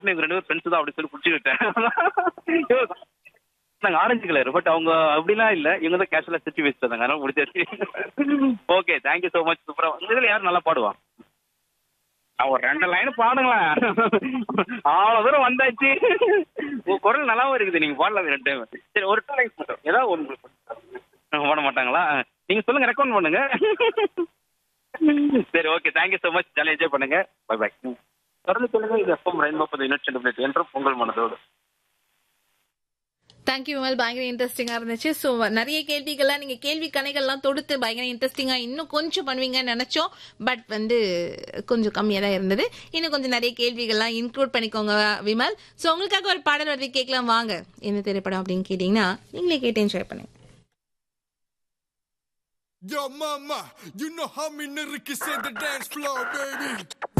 இவங்க ரெண்டு பேரும் ஃப்ரெண்ட்ஸ் தான் அப்படி சொல்லி பிடிச்சிக்கிட்டேன் நாங்க ஆரஞ்சு கலர் பட் அவங்க அப்படிலாம் இல்ல இவங்க தான் கேஷுவலா சிரிச்சு வச்சுட்டு இருந்தாங்க அதனால முடிச்சாச்சு ஓகே தேங்க்யூ ஸோ மச் சூப்பரா இந்த இதுல யார் நல்லா பாடுவா நான் ஒரு ரெண்டு லைன் பாடுங்களேன் அவ்வளவு தூரம் வந்தாச்சு உங்க குரல் நல்லாவும் இருக்குது நீங்க பாடலாம் ரெண்டு டைம் சரி ஒரு டூ லைன்ஸ் மட்டும் ஏதாவது ஒன்று பாட மாட்டாங்களா நீங்க சொல்லுங்க ரெக்கமெண்ட் பண்ணுங்க சரி ஓகே தேங்க்யூ ஸோ மச் ஜாலியாக என்ஜாய் பண்ணுங்க பை பை தொடர்ந்து சொல்லுங்க இது எஃப்எம் ரெயின்போ பத்து யூனிட் சென்டிமீட்டர் என்றும் உங்கள் மனதோடு தேங்க்யூ விமல் பயங்கர இன்ட்ரெஸ்டிங்கா இருந்துச்சு ஸோ நிறைய கேள்விகள்லாம் நீங்க கேள்வி கணைகள்லாம் தொடுத்து பயங்கர இன்ட்ரெஸ்டிங்கா இன்னும் கொஞ்சம் பண்ணுவீங்கன்னு நினைச்சோம் பட் வந்து கொஞ்சம் கம்மியா தான் இருந்தது இன்னும் கொஞ்சம் நிறைய கேள்விகள்லாம் இன்க்ளூட் பண்ணிக்கோங்க விமல் ஸோ உங்களுக்காக ஒரு பாடல் வருது கேட்கலாம் வாங்க என்ன திரைப்படம் அப்படின்னு கேட்டீங்கன்னா நீங்களே கேட்டு என்ஜாய் பண்ணுங்க Yo, mama, you know how me nigga can set the dance floor, baby.